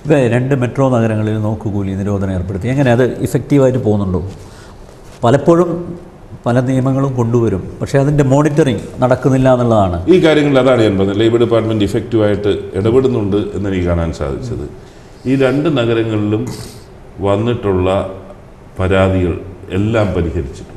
ഇപ്പോൾ രണ്ട് മെട്രോ നഗരങ്ങളിൽ നോക്കുകൂലി നിരോധനം ഏർപ്പെടുത്തി എങ്ങനെ അത് ഇഫക്റ്റീവായിട്ട് പോകുന്നുണ്ടോ പലപ്പോഴും പല നിയമങ്ങളും കൊണ്ടുവരും പക്ഷേ അതിൻ്റെ മോണിറ്ററിങ് നടക്കുന്നില്ല എന്നുള്ളതാണ് ഈ കാര്യങ്ങളിൽ അതാണ് ഞാൻ പറഞ്ഞത് ലേബർ ഡിപ്പാർട്ട്മെൻറ്റ് ഇഫക്റ്റീവായിട്ട് ഇടപെടുന്നുണ്ട് എന്നെനിക്ക് കാണാൻ സാധിച്ചത് ഈ രണ്ട് നഗരങ്ങളിലും വന്നിട്ടുള്ള പരാതികൾ എല്ലാം പരിഹരിച്ചിട്ടുണ്ട്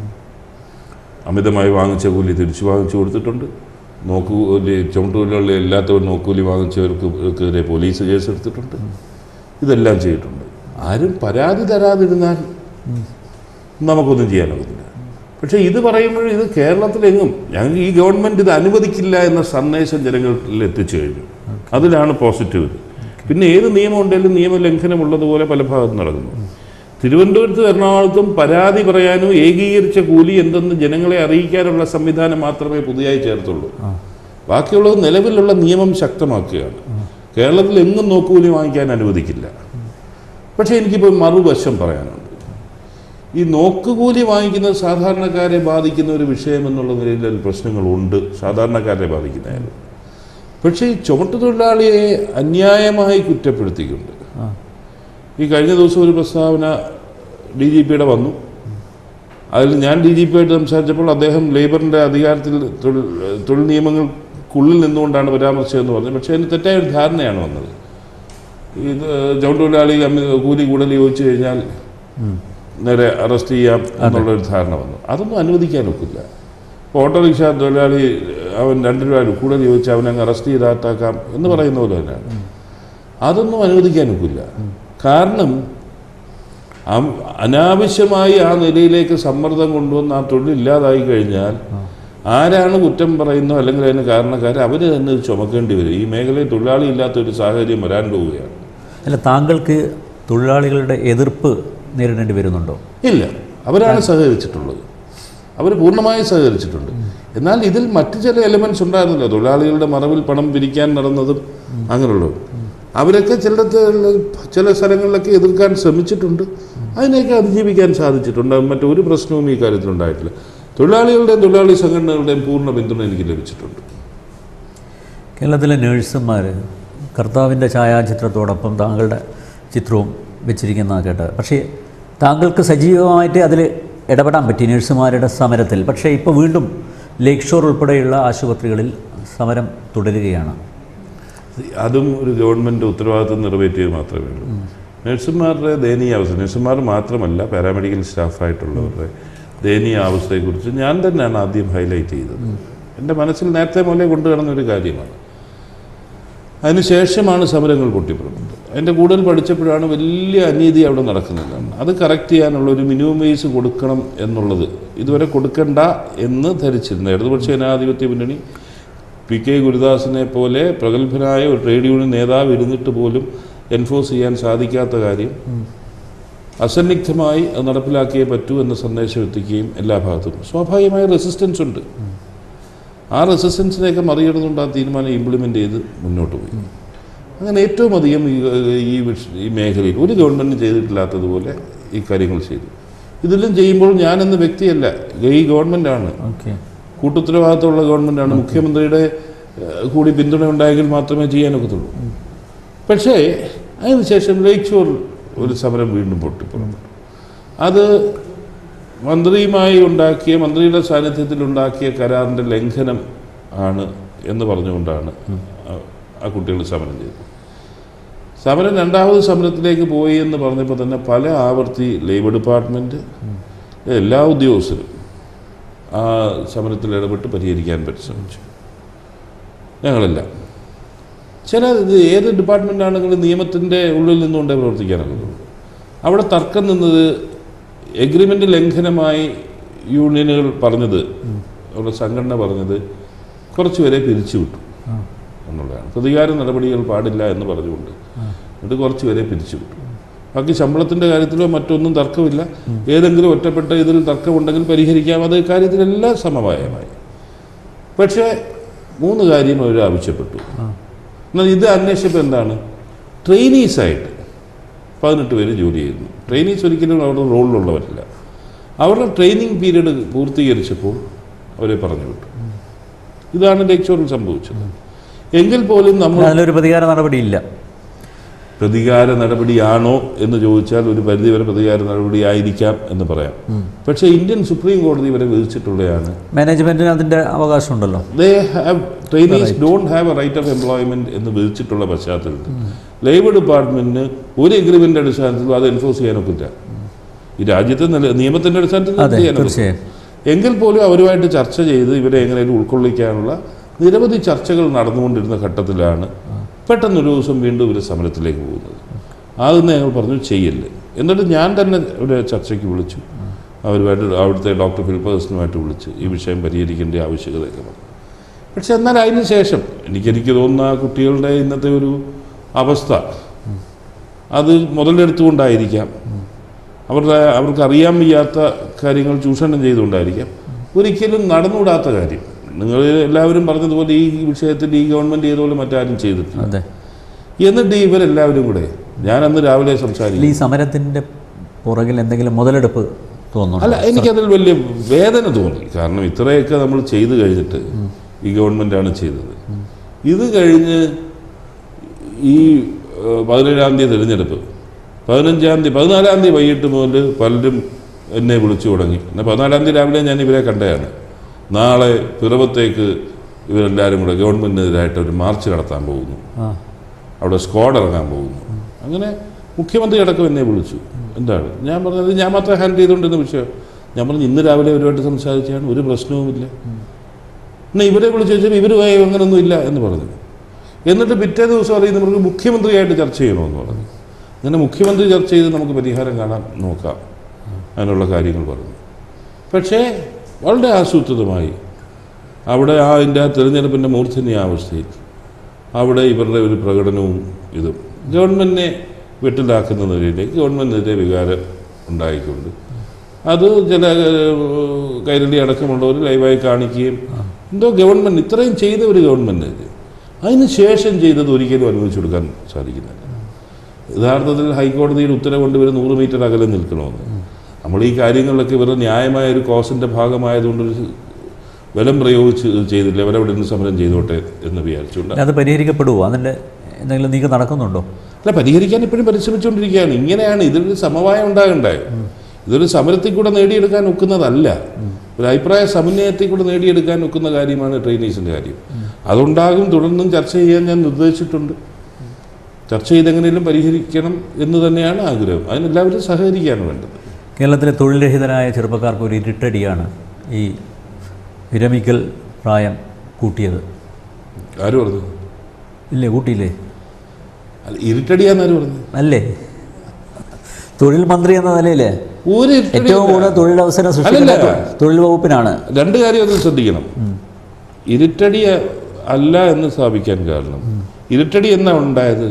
അമിതമായി വാങ്ങിച്ച കൂലി തിരിച്ചു വാങ്ങിച്ചു കൊടുത്തിട്ടുണ്ട് നോക്കൂലി ചുമട്ടുകൂലിയുള്ള എല്ലാത്തവരും നോക്കൂലി വാങ്ങിച്ചവർക്കെതിരെ പോലീസ് കേസെടുത്തിട്ടുണ്ട് ഇതെല്ലാം ചെയ്തിട്ടുണ്ട് ആരും പരാതി തരാതിരുന്നാൽ നമുക്കൊന്നും ചെയ്യാനൊക്കത്തില്ല പക്ഷേ ഇത് പറയുമ്പോൾ ഇത് കേരളത്തിലെങ്ങും ഞങ്ങൾ ഈ ഗവൺമെൻറ് ഇത് അനുവദിക്കില്ല എന്ന സന്ദേശം ജനങ്ങളിൽ എത്തിച്ചു കഴിഞ്ഞു അതിലാണ് പോസിറ്റീവ് പിന്നെ ഏത് നിയമം ഉണ്ടെങ്കിലും നിയമലംഘനം ഉള്ളതുപോലെ പല ഭാഗത്തും നടക്കുന്നു തിരുവനന്തപുരത്തും എറണാകുളത്തും പരാതി പറയാനും ഏകീകരിച്ച കൂലി എന്തെന്ന് ജനങ്ങളെ അറിയിക്കാനുള്ള സംവിധാനം മാത്രമേ പുതിയതായി ചേർത്തുള്ളൂ ബാക്കിയുള്ളത് നിലവിലുള്ള നിയമം ശക്തമാക്കുകയാണ് കേരളത്തിൽ എങ്ങും നോക്കൂലി വാങ്ങിക്കാൻ അനുവദിക്കില്ല പക്ഷേ എനിക്കിപ്പോൾ മറുവശം പറയാനുണ്ട് ഈ നോക്കുകൂലി വാങ്ങിക്കുന്നത് സാധാരണക്കാരെ ബാധിക്കുന്ന ഒരു വിഷയം എന്നുള്ള നിലയിൽ അതിൽ പ്രശ്നങ്ങളുണ്ട് സാധാരണക്കാരെ ബാധിക്കുന്നതായാലും പക്ഷേ ഈ ചുമട്ടുതൊഴിലാളിയെ അന്യായമായി കുറ്റപ്പെടുത്തിക്കൊണ്ട് ഈ കഴിഞ്ഞ ദിവസം ഒരു പ്രസ്താവന ഡി ജി പിയുടെ വന്നു അതിൽ ഞാൻ ഡി ജി പി ആയിട്ട് സംസാരിച്ചപ്പോൾ അദ്ദേഹം ലേബറിൻ്റെ അധികാരത്തിൽ തൊഴിൽ തൊഴിൽ നിയമങ്ങൾക്കുള്ളിൽ നിന്നുകൊണ്ടാണ് പരാമർശിച്ചതെന്ന് പറഞ്ഞു പക്ഷേ അതിന് തെറ്റായ ഒരു ധാരണയാണ് വന്നത് ഇത് ചുമട്ടുതൊഴിലാളി അമി- കൂലി കൂടുതൽ ചോദിച്ചു കഴിഞ്ഞാൽ നേരെ അറസ്റ്റ് ചെയ്യാം എന്നുള്ളൊരു ധാരണ വന്നു അതൊന്നും അനുവദിക്കാൻ ഒക്കില്ല ഇപ്പോൾ ഓട്ടോറിക്ഷ തൊഴിലാളി അവൻ രണ്ട് രൂപ കൂടുതൽ ചോദിച്ചാൽ അവനെ അങ്ങ് അറസ്റ്റ് ചെയ്താട്ടാക്കാം എന്ന് പറയുന്ന പോലെ തന്നെയാണ് അതൊന്നും അനുവദിക്കാൻ ഒക്കില്ല കാരണം അം- അനാവശ്യമായി ആ നിലയിലേക്ക് സമ്മർദ്ദം കൊണ്ടുവന്ന് ആ തൊഴിൽ ഇല്ലാതായി കഴിഞ്ഞാൽ ആരാണ് കുറ്റം പറയുന്നത് അല്ലെങ്കിൽ അതിന് കാരണക്കാർ അവർ തന്നെ ഇത് ചുമക്കേണ്ടി വരും ഈ മേഖലയിൽ തൊഴിലാളി ഇല്ലാത്ത ഒരു സാഹചര്യം വരാൻ പോവുകയാണ് അല്ല താങ്കൾക്ക് തൊഴിലാളികളുടെ എതിർപ്പ് നേരിടേണ്ടി വരുന്നുണ്ടോ ഇല്ല അവരാണ് സഹകരിച്ചിട്ടുള്ളത് അവർ പൂർണ്ണമായി സഹകരിച്ചിട്ടുണ്ട് എന്നാൽ ഇതിൽ മറ്റു ചില എലിമെന്റ്സ് ഉണ്ടായിരുന്നല്ലോ തൊഴിലാളികളുടെ മറവിൽ പണം പിരിക്കാൻ നടന്നതും അങ്ങനെയുള്ളതും അവരൊക്കെ ചിലടത്ത് ചില സ്ഥലങ്ങളിലൊക്കെ എതിർക്കാൻ ശ്രമിച്ചിട്ടുണ്ട് അതിനെയൊക്കെ അതിജീവിക്കാൻ സാധിച്ചിട്ടുണ്ട് മറ്റൊരു പ്രശ്നവും ഈ കാര്യത്തിൽ ഉണ്ടായിട്ടില്ല തൊഴിലാളികളുടെയും തൊഴിലാളി സംഘടനകളുടെയും പൂർണ്ണ പിന്തുണ എനിക്ക് ലഭിച്ചിട്ടുണ്ട് കേരളത്തിലെ നേഴ്സുമാർ കർത്താവിൻ്റെ ഛായാചിത്രത്തോടൊപ്പം താങ്കളുടെ ചിത്രവും വെച്ചിരിക്കുന്ന കേട്ടത് പക്ഷേ താങ്കൾക്ക് സജീവമായിട്ട് അതിൽ ഇടപെടാൻ പറ്റി നഴ്സുമാരുടെ സമരത്തിൽ പക്ഷേ ഇപ്പോൾ വീണ്ടും ലേക്ക് ഷോർ ഉൾപ്പെടെയുള്ള ആശുപത്രികളിൽ സമരം തുടരുകയാണ് അതും ഒരു ഗവൺമെൻറ് ഉത്തരവാദിത്വം നിറവേറ്റിയത് മാത്രമേ ഉള്ളൂ നഴ്സുമാരുടെ ദയനീയ അവസ്ഥ നഴ്സുമാർ മാത്രമല്ല പാരാമെഡിക്കൽ സ്റ്റാഫായിട്ടുള്ളവരുടെ ദയനീയ അവസ്ഥയെക്കുറിച്ച് ഞാൻ തന്നെയാണ് ആദ്യം ഹൈലൈറ്റ് ചെയ്തത് എൻ്റെ മനസ്സിൽ നേരത്തെ മുതലേ കൊണ്ടു കിടന്ന ഒരു കാര്യമാണ് അതിനുശേഷമാണ് സമരങ്ങൾ പൊട്ടിപ്പുറപ്പെട്ടത് അതിൻ്റെ കൂടുതൽ പഠിച്ചപ്പോഴാണ് വലിയ അനീതി അവിടെ നടക്കുന്നില്ല അത് കറക്റ്റ് ചെയ്യാനുള്ള ഒരു മിനിമം വേസ് കൊടുക്കണം എന്നുള്ളത് ഇതുവരെ കൊടുക്കണ്ട എന്ന് ധരിച്ചിരുന്നു ഇടതുപക്ഷ ജനാധിപത്യ മുന്നണി പി കെ ഗുരുദാസിനെ പോലെ പ്രഗത്ഭനായ ഒരു ട്രേഡ് യൂണിയൻ നേതാവ് ഇരുന്നിട്ട് പോലും എൻഫോഴ്സ് ചെയ്യാൻ സാധിക്കാത്ത കാര്യം അസന്നിഗ്ധമായി അത് നടപ്പിലാക്കിയേ പറ്റൂ എന്ന സന്ദേശം എത്തിക്കുകയും എല്ലാ ഭാഗത്തും സ്വാഭാവികമായ റെസിസ്റ്റൻസ് ഉണ്ട് ആ റെസിസ്റ്റൻസിനെയൊക്കെ മറികടന്നുകൊണ്ട് ആ തീരുമാനം ഇംപ്ലിമെൻ്റ് ചെയ്ത് മുന്നോട്ട് പോയി അങ്ങനെ ഏറ്റവും അധികം ഈ ഈ വിഷ- ഈ മേഖലയിൽ ഒരു ഗവൺമെൻറ് ചെയ്തിട്ടില്ലാത്തതുപോലെ ഈ കാര്യങ്ങൾ ചെയ്തു ഇതെല്ലാം ചെയ്യുമ്പോൾ ഞാനെന്ന വ്യക്തിയല്ല ഈ ഗവൺമെൻറ്റാണ് ഓക്കെ കൂട്ടുത്തരവാദിത്തമുള്ള ഗവൺമെൻറ്റാണ് മുഖ്യമന്ത്രിയുടെ ഏഹ്, കൂടി പിന്തുണ ഉണ്ടായെങ്കിൽ മാത്രമേ ചെയ്യാനൊക്കത്തുള്ളൂ പക്ഷേ അതിനുശേഷം ലേക്ക് ഷോർ ഒരു സമരം വീണ്ടും പൊട്ടിപ്പുറപ്പെട്ടു അത് മന്ത്രിയുമായി ഉണ്ടാക്കിയ മന്ത്രിയുടെ സാന്നിധ്യത്തിൽ ഉണ്ടാക്കിയ കരാറിൻ്റെ ലംഘനം ആണ് എന്ന് പറഞ്ഞുകൊണ്ടാണ് ആ- ആ കുട്ടികൾ സമരം ചെയ്തത് സമരം രണ്ടാമത് സമരത്തിലേക്ക് പോയി എന്ന് പറഞ്ഞപ്പോൾ തന്നെ പല ആവർത്തി ലേബർ ഡിപ്പാർട്ട്മെൻറ്റ് എല്ലാ ഉദ്യോഗസ്ഥരും ആ സമരത്തിൽ ഇടപെട്ട് പരിഹരിക്കാൻ പരിശ്രമിച്ചു ഞങ്ങളെല്ലാം ചില ഇത് ഏത് ഡിപ്പാർട്ട്മെൻറ്റാണെങ്കിലും നിയമത്തിൻ്റെ ഉള്ളിൽ നിന്നുകൊണ്ടേ പ്രവർത്തിക്കാനൊക്കത്തുള്ളൂ അവിടെ തർക്കം നിന്നത് എഗ്രിമെൻ്റ് ലംഘനമായി യൂണിയനുകൾ പറഞ്ഞത് അവരുടെ സംഘടന പറഞ്ഞത് കുറച്ച് പേരെ പിരിച്ചുവിട്ടു എന്നുള്ളതാണ് പ്രതികാര നടപടികൾ പാടില്ല എന്ന് പറഞ്ഞുകൊണ്ട് എന്നിട്ട് കുറച്ച് പേരെ പിരിച്ചുവിട്ടു ബാക്കി ശമ്പളത്തിൻ്റെ കാര്യത്തിലോ മറ്റൊന്നും തർക്കമില്ല ഏതെങ്കിലും ഒറ്റപ്പെട്ട ഇതിൽ തർക്കമുണ്ടെങ്കിൽ പരിഹരിക്കാം അത് കാര്യത്തിലെല്ലാം സമവായമായി പക്ഷേ മൂന്ന് കാര്യം അവർ ആവശ്യപ്പെട്ടു എന്നാൽ ഇത് അന്വേഷിച്ചപ്പോൾ എന്താണ് ട്രെയിനീസായിട്ട് പതിനെട്ട് പേര് ജോലി ചെയ്യുന്നു ട്രെയിനീസ് ഒരിക്കലും അവരുടെ റോളിലുള്ളവരല്ല അവരുടെ ട്രെയിനിങ് പീരീഡ് പൂർത്തീകരിച്ചപ്പോൾ അവരെ പറഞ്ഞു വിട്ടു ഇതാണ് ലേക്ചോറിൽ സംഭവിച്ചത് എങ്കിൽ പോലും നമ്മൾ അതിലൊരു പ്രതികാര നടപടിയില്ല പ്രതികാര നടപടിയാണോ എന്ന് ചോദിച്ചാൽ ഒരു പരിധിവരെ പ്രതികാര നടപടിയായിരിക്കാം എന്ന് പറയാം പക്ഷേ ഇന്ത്യൻ സുപ്രീം കോടതി വരെ വിധിച്ചിട്ടുള്ളതാണ് മാനേജ്മെൻറ്റിന് അതിൻ്റെ അവകാശമുണ്ടല്ലോ they have trainees don't have a right of employment എന്ന് വിധിച്ചിട്ടുള്ള പശ്ചാത്തലത്തിൽ ലേബർ ഡിപ്പാർട്ട്മെന്റിന് ഒരു എഗ്രിമെന്റ് അടിസ്ഥാനത്തിൽ അത് എൻഫോഴ്സ് ചെയ്യാനൊക്കില്ല ഈ രാജ്യത്തെ നില നിയമത്തിന്റെ അടിസ്ഥാനത്തിൽ അതെ ചെയ്യാനൊക്കില്ല തീർച്ചയായും എങ്കിൽ പോലും അവരുമായിട്ട് ചർച്ച ചെയ്ത് ഇവരെ എങ്ങനെയും ഉൾക്കൊള്ളിക്കാനുള്ള നിരവധി ചർച്ചകൾ നടന്നുകൊണ്ടിരുന്ന ഘട്ടത്തിലാണ് പെട്ടെന്നൊരു ദിവസം വീണ്ടും ഇവർ സമരത്തിലേക്ക് പോകുന്നത് ആദ്യം ഞങ്ങൾ പറഞ്ഞു ചെയ്യല്ലേ എന്നിട്ട് ഞാൻ തന്നെ ഒരു ചർച്ചയ്ക്ക് വിളിച്ചു അവരുമായിട്ട് അവിടുത്തെ ഡോക്ടർ ഫിൽപ്പേഴ്സണുമായിട്ട് വിളിച്ച് ഈ വിഷയം പരിഹരിക്കേണ്ട ആവശ്യകതയൊക്കെ പറഞ്ഞു പക്ഷെ എന്നാൽ അതിന് ശേഷം എനിക്ക് എനിക്ക് തോന്നുന്ന ആ കുട്ടികളുടെ ഇന്നത്തെ ഒരു അവസ്ഥ അത് മുതലെടുത്തുകൊണ്ടായിരിക്കാം അവരുടെ അവർക്ക് അറിയാൻ വയ്യാത്ത കാര്യങ്ങൾ ചൂഷണം ചെയ്തുകൊണ്ടായിരിക്കാം ഒരിക്കലും നടന്നുകൂടാത്ത കാര്യം നിങ്ങൾ എല്ലാവരും പറഞ്ഞതുപോലെ ഈ വിഷയത്തിൽ ഈ ഗവൺമെൻറ് ചെയ്തതുപോലെ മറ്റാരും ചെയ്തിട്ടില്ല അതെ എന്നിട്ട് ഇവരെല്ലാവരും കൂടെ ഞാൻ അന്ന് രാവിലെ സംസാരിക്കും ഈ സമരത്തിൻ്റെ പുറകിൽ എന്തെങ്കിലും മുതലെടുപ്പ് തോന്നുന്നു അല്ല എനിക്കതിൽ വലിയ വേദന തോന്നി കാരണം ഇത്രയൊക്കെ നമ്മൾ ചെയ്തു കഴിഞ്ഞിട്ട് ഈ ഗവൺമെൻറ്റാണ് ചെയ്തത് ഇത് കഴിഞ്ഞ് ഈ ഏഹ്, പതിനേഴാം തീയതി തിരഞ്ഞെടുപ്പ് പതിനഞ്ചാം തീയതി പതിനാലാം തീയതി വൈകിട്ട് മുതൽ പലരും എന്നെ വിളിച്ചു തുടങ്ങി എന്നാൽ പതിനാലാം തീയതി രാവിലെ ഞാൻ ഇവരെ കണ്ടതാണ് നാളെ പിറവത്തേക്ക് ഇവരെല്ലാവരും കൂടെ ഗവൺമെൻറ്റിനെതിരായിട്ട് ഒരു മാർച്ച് നടത്താൻ പോകുന്നു ആ അവിടെ സ്ക്വാഡ് ഇറങ്ങാൻ പോകുന്നു അങ്ങനെ മുഖ്യമന്ത്രി അടക്കം എന്നെ വിളിച്ചു എന്താണ് ഞാൻ പറഞ്ഞത് ഞാൻ മാത്രം ഹാൻഡിൽ ചെയ്തുകൊണ്ടിരുന്ന വിഷയം ഞാൻ പറഞ്ഞു ഇന്ന് രാവിലെ അവരുമായിട്ട് സംസാരിച്ചാണ് ഒരു പ്രശ്നവുമില്ല എന്നാൽ ഇവരെ വിളിച്ച് ചോദിച്ചാൽ ഇവർ അങ്ങനൊന്നും ഇല്ല എന്ന് പറഞ്ഞു എന്നിട്ട് പിറ്റേ ദിവസം അറിയുന്ന നമുക്ക് മുഖ്യമന്ത്രിയായിട്ട് ചർച്ച ചെയ്യണമെന്ന് പറഞ്ഞു അങ്ങനെ മുഖ്യമന്ത്രി ചർച്ച ചെയ്ത് നമുക്ക് പരിഹാരം കാണാൻ നോക്കാം അതിനുള്ള കാര്യങ്ങൾ പറഞ്ഞു പക്ഷേ വളരെ ആസൂത്രിതമായി അവിടെ ആ അതിൻ്റെ ആ തിരഞ്ഞെടുപ്പിൻ്റെ മൂർധന്യാവസ്ഥയിൽ അവിടെ ഇവരുടെ ഒരു പ്രകടനവും ഇതും ഗവൺമെൻറ്റിനെ വെട്ടിലാക്കുന്ന നിലയിലേക്ക് ഗവൺമെൻറ്റിനെതിരെ വികാരം ഉണ്ടായിക്കൊണ്ട് അത് ചില ഏഹ്, കൈരളി അടക്കമുള്ളവർ ലൈവായി കാണിക്കുകയും എന്തോ ഗവൺമെൻറ് ഇത്രയും ചെയ്ത ഒരു ഗവൺമെൻറ് അതിന് ശേഷം ചെയ്തത് ഒരിക്കലും അനുവദിച്ചു കൊടുക്കാൻ സാധിക്കുന്നില്ല യഥാർത്ഥത്തിൽ ഹൈക്കോടതിയുടെ ഉത്തരവുകൊണ്ട് ഇവർ നൂറ് മീറ്റർ അകലെ നിൽക്കണമെന്ന് നമ്മൾ ഈ കാര്യങ്ങളിലൊക്കെ ഇവരുടെ ന്യായമായ ഒരു കോസിൻ്റെ ഭാഗമായതുകൊണ്ട് ഒരു ബലം പ്രയോഗിച്ച് ഇത് ചെയ്തില്ല അവരവിടെ നിന്ന് സമരം ചെയ്തോട്ടെ എന്ന് വിചാരിച്ചുകൊണ്ട് അത് പരിഹരിക്കപ്പെടുമോ അതിൻ്റെ എന്തെങ്കിലും നീക്കം നടക്കുന്നുണ്ടോ അല്ല പരിഹരിക്കാൻ ഇപ്പോഴും പരിശ്രമിച്ചുകൊണ്ടിരിക്കുകയാണ് ഇങ്ങനെയാണ് ഇതിലൊരു സമവായം ഉണ്ടാകണ്ടായ ഇതൊരു സമരത്തിൽ കൂടെ നേടിയെടുക്കാൻ ഒക്കുന്നതല്ല ഒരു അഭിപ്രായ സമന്വയത്തിൽ കൂടെ നേടിയെടുക്കാൻ ഒക്കുന്ന കാര്യമാണ് ട്രെയിനീസിൻ്റെ കാര്യം അതുണ്ടാകും തുടർന്നും ചർച്ച ചെയ്യാൻ ഞാൻ നിർദ്ദേശിച്ചിട്ടുണ്ട് ചർച്ച ചെയ്തെങ്ങനെയും പരിഹരിക്കണം എന്ന് തന്നെയാണ് ആഗ്രഹം അതിനെല്ലാവരും സഹകരിക്കുകയാണ് വേണ്ടത് കേരളത്തിലെ തൊഴിൽ രഹിതരായ ചെറുപ്പക്കാർക്ക് ഒരു ഇരുട്ടടിയാണ് ഈ വിരമിക്കൽ പ്രായം കൂട്ടിയത് ആര് പറഞ്ഞു ഇല്ലേ കൂട്ടിയില്ലേ അല്ല ഇരുട്ടടിയാന്ന് ആര് പറഞ്ഞു അല്ലേ തൊഴിൽ മന്ത്രി എന്ന നിലയിൽ ഒരു ഇരുട്ടടി ഏറ്റവും കൂടുതൽ തൊഴിലവസരം സൃഷ്ടിക്കുന്ന അല്ലല്ല. തൊ- തൊഴിൽ വകുപ്പിനാണ് രണ്ട് കാര്യം ഒന്ന് ശ്രദ്ധിക്കണം ഇരുട്ടടി അല്ല എന്ന് സ്ഥാപിക്കാൻ കാരണം ഇരുട്ടടി എന്നാ ഉണ്ടായത്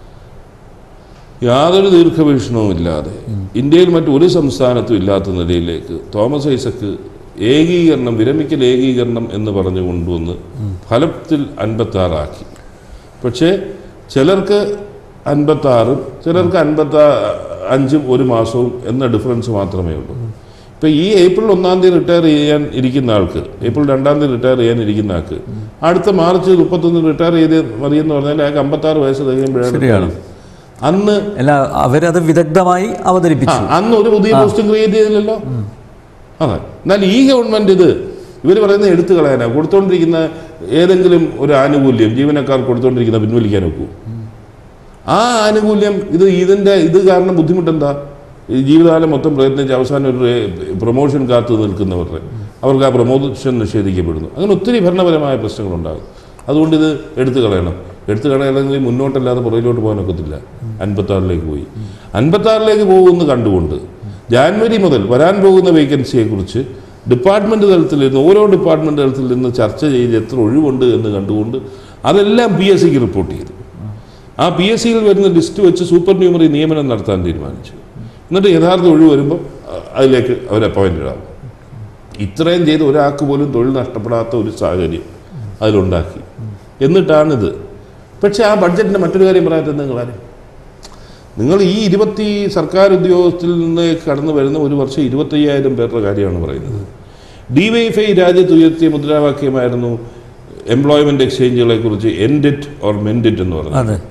യാതൊരു ദീർഘവീക്ഷണവും ഇല്ലാതെ ഇന്ത്യയിൽ മറ്റൊരു സംസ്ഥാനത്തും ഇല്ലാത്ത നിലയിലേക്ക് തോമസ് ഐസക്ക് ഏകീകരണം വിരമിക്കൽ ഏകീകരണം എന്ന് പറഞ്ഞു കൊണ്ടുവന്ന് ഫലത്തിൽ അൻപത്താറാക്കി പക്ഷേ ചിലർക്ക് അൻപത്താറും ചിലർക്ക് അൻപത്തി അഞ്ചും ഒരു മാസവും എന്ന ഡിഫറൻസ് മാത്രമേ ഉള്ളൂ ഇപ്പം ഈ ഏപ്രിൽ ഒന്നാം തീയതി റിട്ടയർ ചെയ്യാൻ ഇരിക്കുന്ന ആൾക്ക് ഏപ്രിൽ രണ്ടാം തീയതി റിട്ടയർ ചെയ്യാൻ ഇരിക്കുന്ന ആൾക്ക് അടുത്ത മാർച്ച് മുപ്പത്തൊന്ന് റിട്ടയർ ചെയ്ത് മതിയെന്ന് പറഞ്ഞാൽ അയാൾക്ക് അമ്പത്താറ് വയസ്സ് തികയുമ്പോഴാണ് ശരിയാണ്. അന്ന് അല്ല അവരത് വിദഗ്ധമായി ആ, അവതരിപ്പിച്ചു അന്ന് ഒരു പുതിയ പോസ്റ്റും ക്രിയേറ്റ് ചെയ്തില്ലല്ലോ അതെ എന്നാൽ ഈ ഗവൺമെന്റ് ഇത് ഇവർ പറയുന്നത് എടുത്തു കളയാനാ കൊടുത്തോണ്ടിരിക്കുന്ന ഏതെങ്കിലും ഒരു ആനുകൂല്യം ജീവനക്കാർ കൊടുത്തോണ്ടിരിക്കുന്ന പിൻവലിക്കാൻ ഒക്കൂ ആ ആനുകൂല്യം ഇത് ഇതിന്റെ ഇത് കാരണം ബുദ്ധിമുട്ടെന്താ ഈ ജീവിതകാലം മൊത്തം പ്രയത്നിച്ച് അവസാനം ഒരു പ്രൊമോഷൻ കാത്തു നിൽക്കുന്നവരുടെ അവർക്ക് ആ പ്രൊമോഷൻ നിഷേധിക്കപ്പെടുന്നു അങ്ങനെ ഒത്തിരി ഭരണപരമായ പ്രശ്നങ്ങളുണ്ടാകും അതുകൊണ്ട് ഇത് എടുത്തു കളയണം എടുത്തു കളയണമെങ്കിൽ മുന്നോട്ടല്ലാതെ പുറകിലോട്ട് പോകാനൊക്കത്തില്ല അൻപത്താറിലേക്ക് പോയി അൻപത്താറിലേക്ക് പോകുമെന്ന് കണ്ടുകൊണ്ട് ജാനുവരി മുതൽ വരാൻ പോകുന്ന വേക്കൻസിയെക്കുറിച്ച് ഡിപ്പാർട്ട്മെൻറ്റ് തലത്തിൽ നിന്ന് ഓരോ ഡിപ്പാർട്ട്മെൻറ്റ് തലത്തിൽ നിന്ന് ചർച്ച ചെയ്ത് എത്ര ഒഴിവുണ്ട് എന്ന് കണ്ടുകൊണ്ട് അതെല്ലാം പി എസ് സിക്ക് റിപ്പോർട്ട് ചെയ്തു ആ പി എസ് സിയിൽ വരുന്ന ലിസ്റ്റ് വെച്ച് സൂപ്പർ ന്യൂമറി നിയമനം നടത്താൻ തീരുമാനിച്ചു എന്നിട്ട് യഥാർത്ഥ ഒഴിവ് വരുമ്പോൾ അ- അതിലേക്ക് അവർ അപ്പോയിൻറ്റഡ് ആവും ഇത്രയും ചെയ്ത് ഒരാൾക്ക് പോലും തൊഴിൽ നഷ്ടപ്പെടാത്ത ഒരു സാഹചര്യം അതിലുണ്ടാക്കി എന്നിട്ടാണിത് പക്ഷേ ആ ബഡ്ജറ്റിൻ്റെ മറ്റൊരു കാര്യം പറയാത്തത് നിങ്ങളാരും നിങ്ങൾ ഈ ഇരുപത്തി സർക്കാർ ഉദ്യോഗസ്ഥരിൽ നിന്ന് കടന്നു വരുന്ന ഒരു വർഷം ഇരുപത്തയ്യായിരം പേരുടെ കാര്യമാണ് പറയുന്നത് ഡി വൈ എഫ് ഐ രാജ്യത്ത് ഉയർത്തിയ മുദ്രാവാക്യമായിരുന്നു എംപ്ലോയ്മെന്റ് എക്സ്ചേഞ്ചുകളെ കുറിച്ച് എൻഡിറ്റ് ഓർ മെൻഡിറ്റ് എന്ന് പറഞ്ഞത് അതെ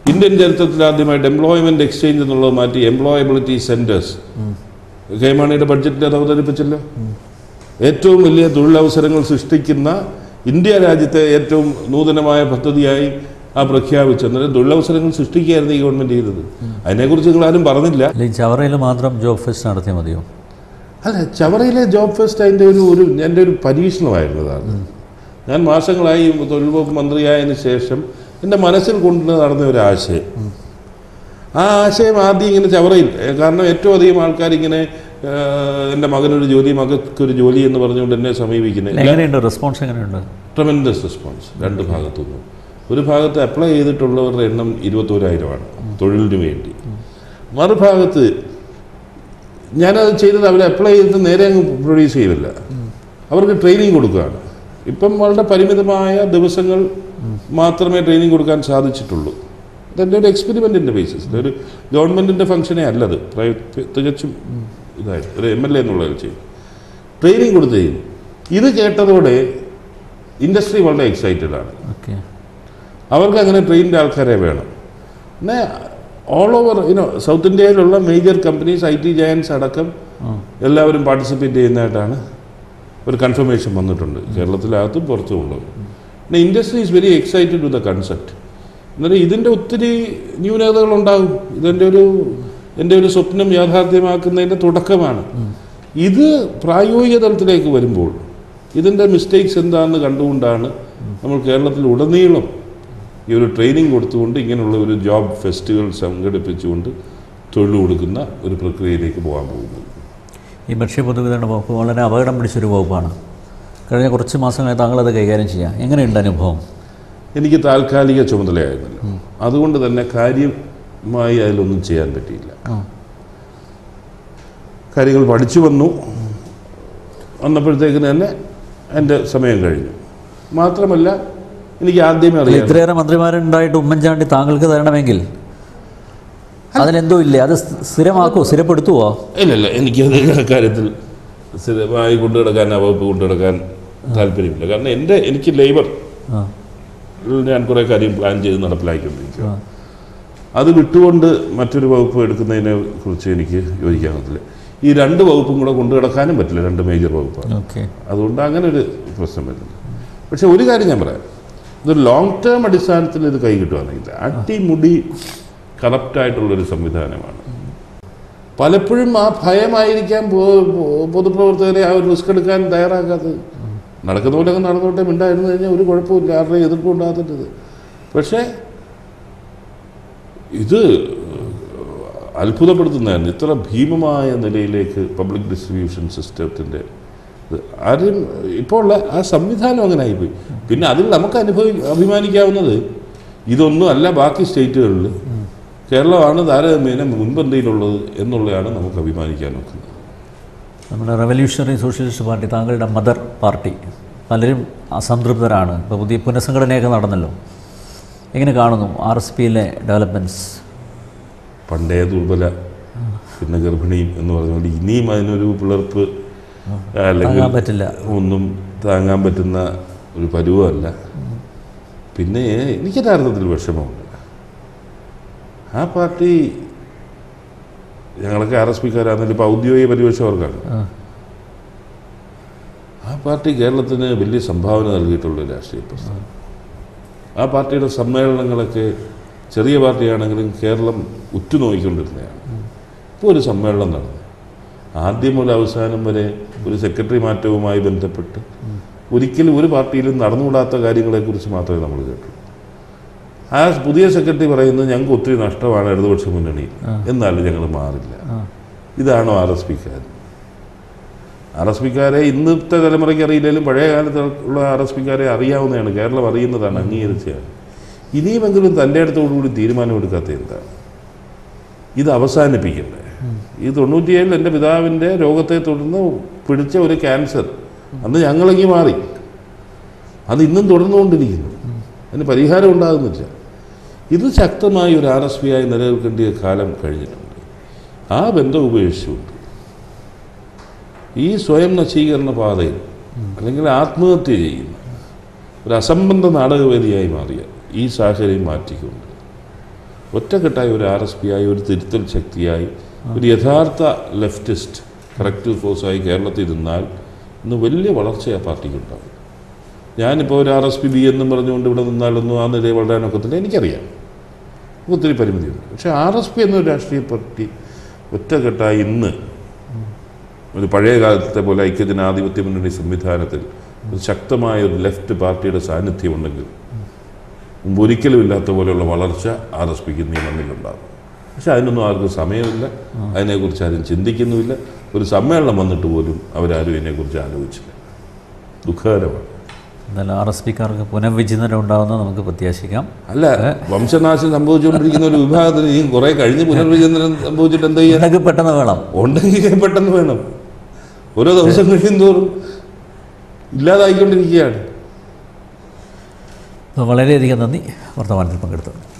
ഇന്ത്യൻ ചരിത്രത്തിൽ ആദ്യമായിട്ട് എംപ്ലോയ്മെന്റ് എക്സ്ചേഞ്ച് എന്നുള്ളത് മാറ്റി എംപ്ലോയബിലിറ്റി സെന്റേഴ്സ് കെ മാണിയുടെ ബഡ്ജറ്റിൽ അത് അവതരിപ്പിച്ചല്ലോ ഏറ്റവും വലിയ തൊഴിലവസരങ്ങൾ സൃഷ്ടിക്കുന്ന ഇന്ത്യ രാജ്യത്തെ ഏറ്റവും നൂതനമായ പദ്ധതിയായി ആ പ്രഖ്യാപിച്ചു അന്നേരം തൊഴിലവസരങ്ങൾ സൃഷ്ടിക്കുകയായിരുന്നു ഈ ഗവൺമെന്റ് ചെയ്തത് അതിനെക്കുറിച്ച് നിങ്ങൾ ആരും പറഞ്ഞില്ല അല്ലെങ്കിൽ ചവറയിൽ മാത്രം ജോബ് ഫെസ്റ്റ് നടത്തിയാൽ മതിയോ അല്ല ചവറയിലെ ജോബ് ഫെസ്റ്റ് അതിൻ്റെ ഒരു ഒരു എൻ്റെ ഒരു പരീക്ഷണമായിരുന്നതാണ് ഞാൻ മാസങ്ങളായി തൊഴിൽ വകുപ്പ് മന്ത്രിയായതിനു ശേഷം എൻ്റെ മനസ്സിൽ കൊണ്ട് നടന്ന ഒരു ആശയം ആ ആശയം ആദ്യം ഇങ്ങനെ ചവറയിൽ ഏ, കാരണം ഏറ്റവും അധികം ആൾക്കാർ ഇങ്ങനെ എൻ്റെ മകനൊരു ജോലി മകൾക്കൊരു ജോലി എന്ന് പറഞ്ഞുകൊണ്ട് എന്നെ സമീപിക്കുന്നത് എങ്ങനെയുണ്ട് റെസ്പോൺസ് എങ്ങനെയുണ്ട് ട്രമെൻഡസ് റെസ്പോൺസ് രണ്ട് ഭാഗത്തുനിന്നും ഒരു ഭാഗത്ത് അപ്ലൈ ചെയ്തിട്ടുള്ളവരുടെ എണ്ണം ഇരുപത്തോരായിരമാണ് തൊഴിലിന് വേണ്ടി മറുഭാഗത്ത് ഞാനത് ചെയ്തത് അവർ അപ്ലൈ ചെയ്തിട്ട് നേരെ അങ്ങ് പ്രൊഡ്യൂസ് ചെയ്തില്ല അവർക്ക് ട്രെയിനിങ് കൊടുക്കുകയാണ് ഇപ്പം വളരെ പരിമിതമായ ദിവസങ്ങൾ മാത്രമേ ട്രെയിനിങ് കൊടുക്കാൻ സാധിച്ചിട്ടുള്ളൂ ഇതെൻ്റെ ഒരു എക്സ്പെരിമെൻറ്റിൻ്റെ ബേസിസ് ഒരു ഗവൺമെൻറ്റിൻ്റെ ഫംഗ്ഷനേ അല്ലത് പ്രൈവറ്റ് തികച്ചും ഇതായി ഒരു എം എൽ എ എന്നുള്ളത് ചെയ്യും ട്രെയിനിങ് കൊടുത്തു ചെയ്യും ഇത് കേട്ടതോടെ ഇൻഡസ്ട്രി വളരെ എക്സൈറ്റഡ് ആണ് ഓക്കെ അവർക്ക് അങ്ങനെ ട്രെയിനിൻ്റെ ആൾക്കാരെ വേണം പിന്നെ ഓൾ ഓവർ യുനോ സൗത്ത് ഇന്ത്യയിലുള്ള major companies I T giants അടക്കം എല്ലാവരും പാർട്ടിസിപ്പേറ്റ് ചെയ്യുന്നതായിട്ടാണ് ഒരു കൺഫർമേഷൻ വന്നിട്ടുണ്ട് കേരളത്തിനകത്തും പുറത്തും ഉള്ളത് പിന്നെ industry is very excited with the concept എന്നാലും ഇതിൻ്റെ ഒത്തിരി ന്യൂനതകളുണ്ടാകും ഇതെൻ്റെ ഒരു എൻ്റെ ഒരു സ്വപ്നം യാഥാർത്ഥ്യമാക്കുന്നതിൻ്റെ തുടക്കമാണ് ഇത് പ്രായോഗിക തലത്തിലേക്ക് വരുമ്പോൾ ഇതിൻ്റെ മിസ്റ്റേക്സ് എന്താണെന്ന് കണ്ടുകൊണ്ടാണ് നമ്മൾ കേരളത്തിൽ ഉടനീളം ഈ ഒരു ട്രെയിനിങ് കൊടുത്തുകൊണ്ട് ഇങ്ങനെയുള്ള ഒരു ജോബ് ഫെസ്റ്റുകൾ സംഘടിപ്പിച്ചുകൊണ്ട് തൊഴിൽ കൊടുക്കുന്ന ഒരു പ്രക്രിയയിലേക്ക് പോകാൻ പോകുന്നത് ഈ ഭക്ഷ്യ പൊതുവിതരണ വകുപ്പ് വളരെ അപകടം പിടിച്ചൊരു വകുപ്പാണ് കഴിഞ്ഞ കുറച്ച് മാസങ്ങളായി താങ്കളത് കൈകാര്യം ചെയ്യാം എങ്ങനെയുണ്ട് അനുഭവം എനിക്ക് താൽക്കാലിക ചുമതലയായിരുന്നല്ലോ അതുകൊണ്ട് തന്നെ കാര്യമായി അതിലൊന്നും ചെയ്യാൻ പറ്റിയില്ല ആ. കാര്യങ്ങൾ പഠിച്ചു വന്നു വന്നപ്പോഴത്തേക്കിന് തന്നെ എൻ്റെ സമയം കഴിഞ്ഞു മാത്രമല്ല എനിക്ക് ആദ്യമേ അല്ല, അറിയാം ഇത്രയേറെ മന്ത്രിമാരുണ്ടായിട്ട് ഉമ്മൻചാണ്ടി താങ്കൾക്ക് തരണമെങ്കിൽ അതിലെന്തോ ഇല്ലേ അത് സ്ഥ- സ്ഥിരമാക്കുമോ സ്ഥിരപ്പെടുത്തുവോ ഇല്ലല്ല എനിക്കത് കാര്യത്തിൽ സ്ഥിരമായി കൊണ്ടു കിടക്കാൻ ആ വകുപ്പ് കൊണ്ടു കിടക്കാൻ താല്പര്യമില്ല കാരണം എൻ്റെ എനിക്ക് ലേബർ ആ ഞാൻ കുറേ കാര്യം പ്ലാൻ ചെയ്ത് നടപ്പിലാക്കിക്കൊണ്ടിരിക്കുക അത് വിട്ടുകൊണ്ട് മറ്റൊരു വകുപ്പ് എടുക്കുന്നതിനെ കുറിച്ച് എനിക്ക് യോജിക്കാൻ പറ്റില്ല ഈ രണ്ട് വകുപ്പും കൂടെ കൊണ്ടു കിടക്കാനും പറ്റില്ല രണ്ട് മേജർ വകുപ്പാണ് ഓക്കെ അതുകൊണ്ട് അങ്ങനെ ഒരു പ്രശ്നം വരുന്നുണ്ട് പക്ഷെ ഒരു കാര്യം ഞാൻ പറയാം ഇതൊരു ലോങ് ടേം അടിസ്ഥാനത്തിൽ ഇത് കൈ കിട്ടുകയാണെങ്കിൽ അടിമുടി കറപ്റ്റായിട്ടുള്ളൊരു സംവിധാനമാണ് പലപ്പോഴും ആ ഭയമായിരിക്കാം പൊ- പൊ- പൊതുപ്രവർത്തകരെ ആ ഒരു റിസ്ക് എടുക്കാൻ തയ്യാറാക്കാത്തത് നടക്കുന്ന പോലെ അങ്ങ് നടന്നോട്ടെ മിണ്ടായിരുന്നു കഴിഞ്ഞാൽ ഒരു കുഴപ്പമില്ല ആരുടെയും എതിർപ്പ് ഉണ്ടാകത്തിട്ടത് പക്ഷേ ഇത് അത്ഭുതപ്പെടുത്തുന്നതാണ് ഇത്ര ഭീമമായ നിലയിലേക്ക് പബ്ലിക് ഡിസ്ട്രിബ്യൂഷൻ സിസ്റ്റത്തിൻ്റെ ഇത് ആരും ഇപ്പോൾ ഉള്ള ആ സംവിധാനം അങ്ങനെ ആയിപ്പോയി പിന്നെ അതിൽ നമുക്ക് അനുഭവി അഭിമാനിക്കാവുന്നത് ഇതൊന്നും അല്ല ബാക്കി സ്റ്റേറ്റുകളിൽ കേരളമാണ് താരതമ്യേന മുൻപന്തിയിലുള്ളത് എന്നുള്ളതാണ് നമുക്ക് അഭിമാനിക്കാൻ നോക്കുന്നത് നമ്മുടെ റവല്യൂഷണറി സോഷ്യലിസ്റ്റ് പാർട്ടി താങ്കളുടെ മദർ പാർട്ടി പലരും അസംതൃപ്തരാണ് ഇപ്പോൾ പുതിയ പുനഃസംഘടനയൊക്കെ നടന്നല്ലോ എങ്ങനെ കാണുന്നു ആർ എസ് പിയിലെ ഡെവലപ്മെൻറ്റ്സ് പണ്ടേ ദുർബല പിന്നെ ഗർഭിണിയും എന്ന് പറഞ്ഞുകൊണ്ട് ഇനിയും അതിനൊരു പിളർപ്പ് അല്ലെങ്കിൽ താങ്ങാൻ പറ്റില്ല ഒന്നും താങ്ങാൻ പറ്റുന്ന ഒരു പരുവമല്ല പിന്നെ എനിക്ക് യഥാർത്ഥത്തിൽ വിഷമമുണ്ട് ആ പാർട്ടി ഞങ്ങളൊക്കെ ആർ എസ് പിക്കാരാണെങ്കിലും ഇപ്പോൾ ഔദ്യോഗിക പരിവേഷം അവർക്കാണ് ആ. ആ പാർട്ടി കേരളത്തിന് വലിയ സംഭാവന നൽകിയിട്ടുള്ള ഒരു രാഷ്ട്രീയ പ്രസ്ഥാനം ആ പാർട്ടിയുടെ സമ്മേളനങ്ങളൊക്കെ ചെറിയ പാർട്ടിയാണെങ്കിലും കേരളം ഉറ്റുനോക്കിക്കൊണ്ടിരുന്നതാണ് ഇപ്പോൾ ഒരു സമ്മേളനം നടന്നു ആദ്യം മുതൽ അവസാനം വരെ ഒരു സെക്രട്ടറി മാറ്റവുമായി ബന്ധപ്പെട്ട് ഒരിക്കലും ഒരു പാർട്ടിയിലും നടന്നുകൂടാത്ത കാര്യങ്ങളെക്കുറിച്ച് മാത്രമേ നമ്മൾ കേട്ടുള്ളൂ ആ പുതിയ സെക്രട്ടറി പറയുന്നത് ഞങ്ങൾക്ക് ഒത്തിരി നഷ്ടമാണ് ഇടതുപക്ഷ മുന്നണിയിൽ എന്നാലും ഞങ്ങൾ മാറില്ല ആ. ഇതാണോ ആർ എസ് പിക്കാർ ആർ എസ് പിക്കാരെ ഇന്നത്തെ തലമുറയ്ക്ക് അറിയില്ലെങ്കിലും പഴയ കാലത്ത് ഉള്ള ആർ എസ് പിക്കാരെ അറിയാവുന്നതാണ് കേരളം അറിയുന്നതാണ് അംഗീകരിച്ചതാണ് ഇനിയുമെങ്കിലും തൻ്റെ അടുത്തോടുകൂടി തീരുമാനമെടുക്കാത്ത എന്താണ് ഇത് അവസാനിപ്പിക്കണ്ടേ ഈ തൊണ്ണൂറ്റിയേഴിൽ എൻ്റെ പിതാവിൻ്റെ രോഗത്തെ തുടർന്ന് പിടിച്ച ഒരു ക്യാൻസർ അന്ന് ഞങ്ങളെങ്കിൽ മാറി അത് ഇന്നും തുടർന്നുകൊണ്ടിരിക്കുന്നു അതിന് പരിഹാരം ഉണ്ടാകുന്നില്ല ഇത് ശക്തമായി ഒരു ആർ എസ് പി ആയി നിലനിൽക്കേണ്ട കാലം കഴിഞ്ഞിട്ടുണ്ട് ആ ബന്ധം ഉപേക്ഷിച്ചുകൊണ്ട് ഈ സ്വയം നശീകരണ പാതയിൽ അല്ലെങ്കിൽ ആത്മഹത്യ ചെയ്യുന്ന ഒരു അസംബന്ധ നാടകവേദിയായി മാറിയ ഈ സാഹചര്യം മാറ്റിക്കൊണ്ട് ഒറ്റക്കെട്ടായി ഒരു ആർ എസ് പി ആയി ഒരു തിരുത്തൽ ശക്തിയായി ഒരു യഥാർത്ഥ ലെഫ്റ്റിസ്റ്റ് കറക്റ്റീവ് ഫോഴ്സായി കേരളത്തിൽ നിന്നാൽ ഇന്ന് വലിയ വളർച്ച ആ പാർട്ടിക്ക് ഉണ്ടാകും ഞാനിപ്പോൾ ഒരു ആർ എസ് പി ബി എന്നും പറഞ്ഞുകൊണ്ട് ഇവിടെ നിന്നാലൊന്നും ആ നിലയിൽ വളരാനൊക്കത്തില്ല എനിക്കറിയാം ഒത്തിരി പരിമിതിയുണ്ട് പക്ഷേ ആർ എസ് പി എന്നൊരു രാഷ്ട്രീയ പാർട്ടി ഒറ്റക്കെട്ടായി ഇന്ന് ഒരു പഴയ കാലത്തെ പോലെ ഐക്യജനാധിപത്യ മുന്നണി സംവിധാനത്തിൽ ഒരു ശക്തമായ ഒരു ലെഫ്റ്റ് പാർട്ടിയുടെ സാന്നിധ്യം ഉണ്ടെങ്കിൽ മുമ്പ് ഒരിക്കലും ഇല്ലാത്ത പോലെയുള്ള വളർച്ച ആർ എസ് പിക്ക് ഈ മണ്ണിലുണ്ടാകും പക്ഷെ അതിനൊന്നും ആർക്കും സമയമില്ല അതിനെക്കുറിച്ച് ആരും ചിന്തിക്കുന്നുമില്ല ഒരു സമ്മേളനം വന്നിട്ട് പോലും അവരാരും ഇതിനെക്കുറിച്ച് ആലോചിച്ചില്ല ദുഃഖകരമാണ് എന്തായാലും ആർ എസ് പിക്കാർക്ക് പുനർവിചിന്തനം ഉണ്ടാകുന്ന നമുക്ക് പ്രത്യാശിക്കാം അല്ല വംശനാശം സംഭവിച്ചുകൊണ്ടിരിക്കുന്ന ഒരു വിഭാഗത്തിന് ഈ കുറെ കഴിഞ്ഞ് പുനർവിചിന്തനം സംഭവിച്ചിട്ട് എന്താ ചെയ്യാൻ ഇതൊക്കെ പെട്ടെന്ന് വേണം ഉണ്ടെങ്കിൽ പെട്ടെന്ന് വേണം ഓരോ ദിവസം കഴിയും തോറും ഇല്ലാതായിക്കൊണ്ടിരിക്കുകയാണ് അപ്പോൾ വളരെയധികം നന്ദി വർത്തമാനത്തിൽ പങ്കെടുത്തത്